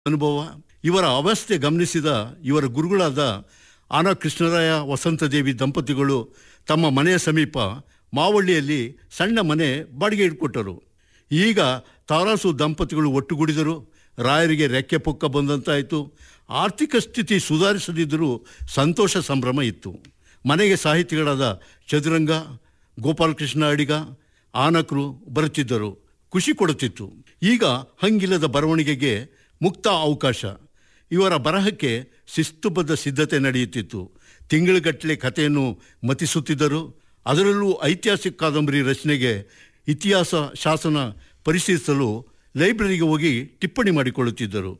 ಅನುಭವ ಇವರ ಅವಸ್ಥೆ ಗಮನಿಸಿದ ಇವರ ಗುರುಗಳಾದ ಆನ ಕೃಷ್ಣರಾಯ ವಸಂತದೇವಿ ದಂಪತಿಗಳು ತಮ್ಮ ಮನೆಯ ಸಮೀಪ ಮಾವಳ್ಳಿಯಲ್ಲಿ ಸಣ್ಣ ಮನೆ ಬಾಡಿಗೆ ಇಟ್ಕೊಟ್ಟರು ಈಗ ತಾರಾಸು ದಂಪತಿಗಳು ಒಟ್ಟುಗೂಡಿದರು ರಾಯರಿಗೆ ರೆಕ್ಕೆ ಪೊಕ್ಕ ಬಂದಂತಾಯಿತು ಆರ್ಥಿಕ ಸ್ಥಿತಿ ಸುಧಾರಿಸದಿದ್ದರೂ ಸಂತೋಷ ಸಂಭ್ರಮ ಇತ್ತು ಮನೆಗೆ ಸಾಹಿತಿಗಳಾದ ಚದುರಂಗ ಗೋಪಾಲಕೃಷ್ಣ ಅಡಿಗ ಆನಕರು ಬರುತ್ತಿದ್ದರು ಖುಷಿ ಕೊಡುತ್ತಿತ್ತು ಈಗ ಹಂಗಿಲ್ಲದ ಬರವಣಿಗೆಗೆ ಮುಕ್ತ ಅವಕಾಶ ಇವರ ಬರಹಕ್ಕೆ ಶಿಸ್ತುಬದ್ಧ ಸಿದ್ಧತೆ ನಡೆಯುತ್ತಿತ್ತು ತಿಂಗಳುಗಟ್ಟಲೆ ಕಥೆಯನ್ನು ಮತಿಸುತ್ತಿದ್ದರು ಅದರಲ್ಲೂ ಐತಿಹಾಸಿಕ ಕಾದಂಬರಿ ರಚನೆಗೆ ಇತಿಹಾಸ ಶಾಸನ ಪರಿಶೀಲಿಸಲು ಲೈಬ್ರರಿಗೆ ಹೋಗಿ ಟಿಪ್ಪಣಿ ಮಾಡಿಕೊಳ್ಳುತ್ತಿದ್ದರು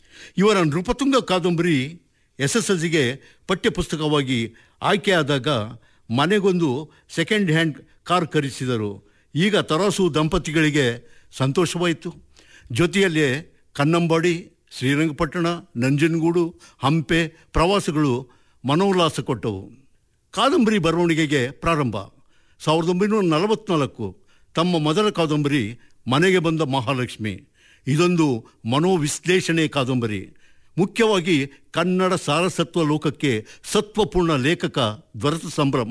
ಇವರ ನೃಪತುಂಗ ಕಾದಂಬರಿ ಎಸ್ ಎಸ್ ಎಲ್ ಸಿಗೆ ಪಠ್ಯಪುಸ್ತಕವಾಗಿ ಆಯ್ಕೆಯಾದಾಗ ಮನೆಗೊಂದು ಸೆಕೆಂಡ್ ಹ್ಯಾಂಡ್ ಕಾರ್ ಖರೀದಿಸಿದರು ಈಗ ತರಾಸು ದಂಪತಿಗಳಿಗೆ ಸಂತೋಷವಾಯಿತು ಜೊತೆಯಲ್ಲೇ ಕನ್ನಂಬಾಡಿ ಶ್ರೀರಂಗಪಟ್ಟಣ ನಂಜನಗೂಡು ಹಂಪೆ ಪ್ರವಾಸಗಳು ಮನೋಲ್ಲಾಸ ಕೊಟ್ಟವು ಕಾದಂಬರಿ ಬರವಣಿಗೆಗೆ ಪ್ರಾರಂಭ ಸಾವಿರದ ಒಂಬೈನೂರ ನಲವತ್ನಾಲ್ಕು ತಮ್ಮ ಮೊದಲ ಕಾದಂಬರಿ ಮನೆಗೆ ಬಂದ ಮಹಾಲಕ್ಷ್ಮಿ ಇದೊಂದು ಮನೋವಿಶ್ಲೇಷಣೆ ಕಾದಂಬರಿ ಮುಖ್ಯವಾಗಿ ಕನ್ನಡ ಸಾರಸತ್ವ ಲೋಕಕ್ಕೆ ಸತ್ವಪೂರ್ಣ ಲೇಖಕ ದೊರೆತ ಸಂಭ್ರಮ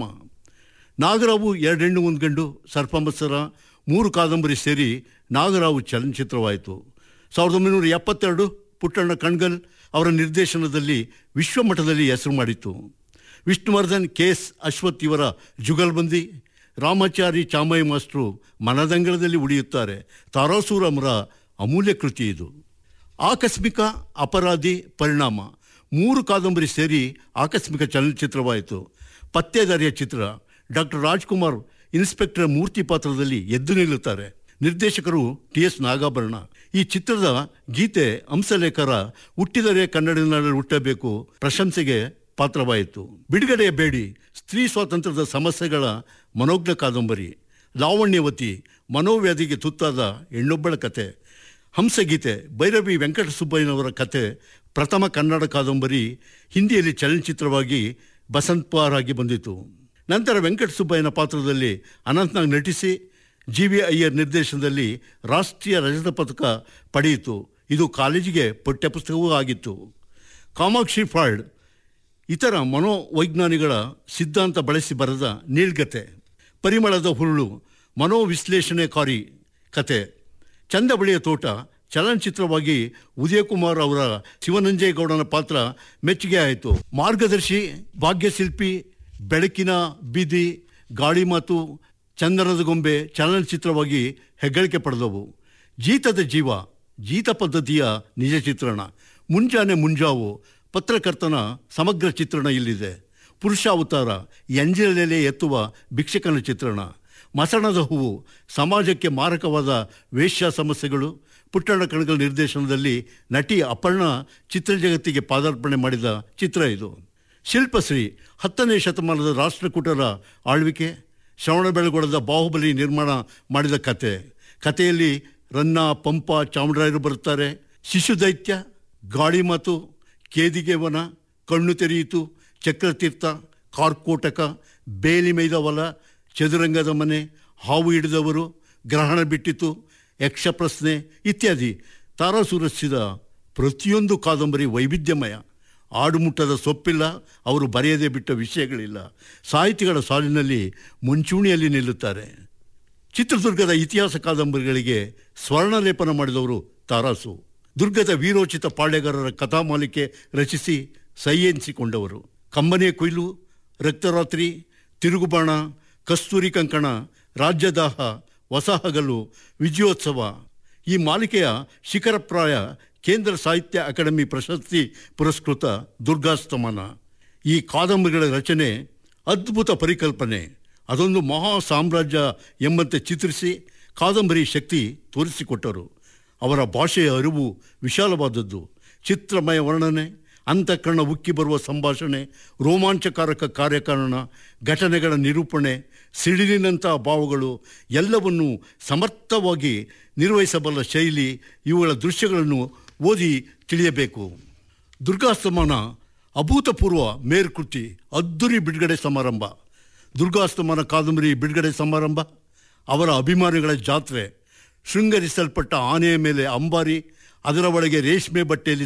ನಾಗರಾವು ಎರಡೆಣ್ಣು ಒಂದು ಗಂಡು ಸರ್ಪಂಬತ್ಸರ ಮೂರು ಕಾದಂಬರಿ ಸೇರಿ ನಾಗರಾವು ಚಲನಚಿತ್ರವಾಯಿತು ಸಾವಿರದ ಒಂಬೈನೂರ ಎಪ್ಪತ್ತೆರಡು ಪುಟ್ಟಣ್ಣ ಕಣ್ಗಲ್ ಅವರ ನಿರ್ದೇಶನದಲ್ಲಿ ವಿಶ್ವಮಟ್ಟದಲ್ಲಿ ಹೆಸರು ಮಾಡಿತ್ತು ವಿಷ್ಣುವರ್ಧನ್ ಕೆ ಎಸ್ ಅಶ್ವಥ್ ಇವರ ಜುಗಲ್ಬಂದಿ ರಾಮಾಚಾರಿ ಚಾಮಯ್ಯ ಮಾಸ್ಟ್ರು ಮನದಂಗಳದಲ್ಲಿ ಉಳಿಯುತ್ತಾರೆ ತಾರಾಸೂರಮರ ಅಮೂಲ್ಯ ಕೃತಿ ಇದು ಆಕಸ್ಮಿಕ ಅಪರಾಧಿ ಪರಿಣಾಮ ಮೂರು ಕಾದಂಬರಿ ಸೇರಿ ಆಕಸ್ಮಿಕ ಚಲನಚಿತ್ರವಾಯಿತು ಪತ್ತೇದಾರಿಯ ಚಿತ್ರ ಡಾಕ್ಟರ್ ರಾಜ್ಕುಮಾರ್ ಇನ್ಸ್ಪೆಕ್ಟರ್ ಮೂರ್ತಿ ಪಾತ್ರದಲ್ಲಿ ಎದ್ದು ನಿಲ್ಲುತ್ತಾರೆ ನಿರ್ದೇಶಕರು ಟಿ ಎಸ್ ನಾಗಾಭರಣ ಈ ಚಿತ್ರದ ಗೀತೆ ಅಂಶಲೇಖರ ಹುಟ್ಟಿದರೆ ಕನ್ನಡಿನಲ್ಲಿ ಹುಟ್ಟಬೇಕು ಪ್ರಶಂಸೆಗೆ ಪಾತ್ರವಾಯಿತು ಬಿಡುಗಡೆಯ ಬೇಡಿ ಸ್ತ್ರೀ ಸ್ವಾತಂತ್ರ್ಯದ ಸಮಸ್ಯೆಗಳ ಮನೋಜ್ಞ ಕಾದಂಬರಿ ಲಾವಣ್ಯವತಿ ಮನೋವ್ಯಾಧಿಗೆ ತುತ್ತಾದ ಹೆಣ್ಣೊಬ್ಬಳ ಕತೆ ಹಂಸಗೀತೆ ಭೈರವಿ ವೆಂಕಟಸುಬ್ಬಯ್ಯನವರ ಕತೆ ಪ್ರಥಮ ಕನ್ನಡ ಕಾದಂಬರಿ ಹಿಂದಿಯಲ್ಲಿ ಚಲನಚಿತ್ರವಾಗಿ ಬಸಂತ್ ಪಾರ್ ಆಗಿ ಬಂದಿತು ನಂತರ ವೆಂಕಟಸುಬ್ಬಯ್ಯನ ಪಾತ್ರದಲ್ಲಿ ಅನಂತ್ನಾಗ್ ನಟಿಸಿ ಜಿ ವಿ ಅಯ್ಯರ್ ನಿರ್ದೇಶನದಲ್ಲಿ ರಾಷ್ಟ್ರೀಯ ರಜತ ಪದಕ ಪಡೆಯಿತು ಇದು ಕಾಲೇಜಿಗೆ ಪಠ್ಯಪುಸ್ತಕವೂ ಆಗಿತ್ತು ಕಾಮಾಕ್ಷಿ ಫಾಲ್ಡ್ ಇತರ ಮನೋವೈಜ್ಞಾನಿಗಳ ಸಿದ್ಧಾಂತ ಬಳಸಿ ಬರೆದ ನೀಳ್ಗತೆ ಪರಿಮಳದ ಹುರುಳು ಮನೋವಿಶ್ಲೇಷಣೆಕಾರಿ ಕತೆ ಚಂದಬಳಿಯ ತೋಟ ಚಲನಚಿತ್ರವಾಗಿ ಉದಯಕುಮಾರ್ ಅವರ ಶಿವನಂಜೇಗೌಡನ ಪಾತ್ರ ಮೆಚ್ಚುಗೆ ಆಯಿತು ಮಾರ್ಗದರ್ಶಿ ಭಾಗ್ಯಶಿಲ್ಪಿ ಬೆಳಕಿನ ಬೀದಿ ಗಾಳಿ ಮಾತು ಚಂದನದ ಗೊಂಬೆ ಚಲನಚಿತ್ರವಾಗಿ ಹೆಗ್ಗಳಿಕೆ ಪಡೆದವು ಜೀತದ ಜೀವ ಜೀತ ಪದ್ಧತಿಯ ನಿಜ ಚಿತ್ರಣ ಮುಂಜಾನೆ ಮುಂಜಾವು ಪತ್ರಕರ್ತನ ಸಮಗ್ರ ಚಿತ್ರಣ ಇಲ್ಲಿದೆ ಪುರುಷ ಅವತಾರ ಎಂಜಿಲೆಲೆ ಎತ್ತುವ ಭಿಕ್ಷಕನ ಚಿತ್ರಣ ಮಸಣದ ಹೂವು ಸಮಾಜಕ್ಕೆ ಮಾರಕವಾದ ವೇಶ್ಯ ಸಮಸ್ಯೆಗಳು ಪುಟ್ಟಣ್ಣ ಕಣಗಲ್ ನಿರ್ದೇಶನದಲ್ಲಿ ನಟಿ ಅಪರ್ಣ ಚಿತ್ರಜಗತ್ತಿಗೆ ಪಾದಾರ್ಪಣೆ ಮಾಡಿದ ಚಿತ್ರ ಇದು ಶಿಲ್ಪಶ್ರೀ ಹತ್ತನೇ ಶತಮಾನದ ರಾಷ್ಟ್ರಕೂಟರ ಆಳ್ವಿಕೆ ಶ್ರವಣಬೆಳಗೊಳದ ಬಾಹುಬಲಿ ನಿರ್ಮಾಣ ಮಾಡಿದ ಕತೆ ಕಥೆಯಲ್ಲಿ ರನ್ನ ಪಂಪ ಚಾಮರಾಯರು ಬರುತ್ತಾರೆ ಶಿಶು ದೈತ್ಯ ಗಾಳಿ ಮಾತು ಕೇದಿಗೆ ವನ ಕಣ್ಣು ತೆರೆಯಿತು ಚಕ್ರತೀರ್ಥ ಕಾರ್ಕೋಟಕ ಬೇಲಿ ಮೇಯ್ದ ಹೊಲ ಚದುರಂಗದ ಮನೆ ಹಾವು ಹಿಡಿದವರು ಗ್ರಹಣ ಬಿಟ್ಟಿತು ಯಕ್ಷ ಪ್ರಶ್ನೆ ಇತ್ಯಾದಿ ತಾರಾಸು ರಚಿಸಿದ ಪ್ರತಿಯೊಂದು ಕಾದಂಬರಿ ವೈವಿಧ್ಯಮಯ ಆಡುಮುಟ್ಟದ ಸೊಪ್ಪಿಲ್ಲ ಅವರು ಬರೆಯದೇ ಬಿಟ್ಟ ವಿಷಯಗಳಿಲ್ಲ ಸಾಹಿತಿಗಳ ಸಾಲಿನಲ್ಲಿ ಮುಂಚೂಣಿಯಲ್ಲಿ ನಿಲ್ಲುತ್ತಾರೆ ಚಿತ್ರದುರ್ಗದ ಇತಿಹಾಸ ಕಾದಂಬರಿಗಳಿಗೆ ಸ್ವರ್ಣಲೇಪನ ಮಾಡಿದವರು ತಾರಾಸು ದುರ್ಗದ ವೀರೋಚಿತ ಪಾಳ್ಯಗಾರರ ಕಥಾಮಾಲಿಕೆ ರಚಿಸಿ ಸೈ ಎನಿಸಿಕೊಂಡವರು ಕಂಬನಿಯ ಕೊಯ್ಲು ರಕ್ತರಾತ್ರಿ ತಿರುಗುಬಾಣ ಕಸ್ತೂರಿ ಕಂಕಣ ರಾಜ್ಯದಾಹ ಹೊಸಹಗಲು ವಿಜಯೋತ್ಸವ ಈ ಮಾಲಿಕೆಯ ಶಿಖರಪ್ರಾಯ ಕೇಂದ್ರ ಸಾಹಿತ್ಯ ಅಕಾಡೆಮಿ ಪ್ರಶಸ್ತಿ ಪುರಸ್ಕೃತ ದುರ್ಗಾಸ್ತಮಾನ ಈ ಕಾದಂಬರಿಗಳ ರಚನೆ ಅದ್ಭುತ ಪರಿಕಲ್ಪನೆ ಅದೊಂದು ಮಹಾ ಸಾಮ್ರಾಜ್ಯ ಎಂಬಂತೆ ಚಿತ್ರಿಸಿ ಕಾದಂಬರಿ ಶಕ್ತಿ ತೋರಿಸಿಕೊಟ್ಟರು ಅವರ ಭಾಷೆಯ ಅರಿವು ವಿಶಾಲವಾದದ್ದು ಚಿತ್ರಮಯ ವರ್ಣನೆ ಅಂತಃಕರಣ ಉಕ್ಕಿ ಬರುವ ಸಂಭಾಷಣೆ ರೋಮಾಂಚಕಾರಕ ಕಾರ್ಯಕಾರಣ ಘಟನೆಗಳ ನಿರೂಪಣೆ ಸಿಡಿಲಿನಂಥ ಭಾವಗಳು ಎಲ್ಲವನ್ನೂ ಸಮರ್ಥವಾಗಿ ನಿರ್ವಹಿಸಬಲ್ಲ ಶೈಲಿ ಇವುಗಳ ದೃಶ್ಯಗಳನ್ನು ಓದಿ ತಿಳಿಯಬೇಕು ದುರ್ಗಾಸ್ತಮಾನ ಅಭೂತಪೂರ್ವ ಮೇರುಕೃತಿ ಅದ್ದೂರಿ ಬಿಡುಗಡೆ ಸಮಾರಂಭ ದುರ್ಗಾಸ್ತಮಾನ ಕಾದಂಬರಿ ಬಿಡುಗಡೆ ಸಮಾರಂಭ ಅವರ ಅಭಿಮಾನಿಗಳ ಜಾತ್ರೆ ಶೃಂಗರಿಸಲ್ಪಟ್ಟ ಆನೆಯ ಮೇಲೆ ಅಂಬಾರಿ ಅದರ ಒಳಗೆ ರೇಷ್ಮೆ ಬಟ್ಟೆಯಲ್ಲಿ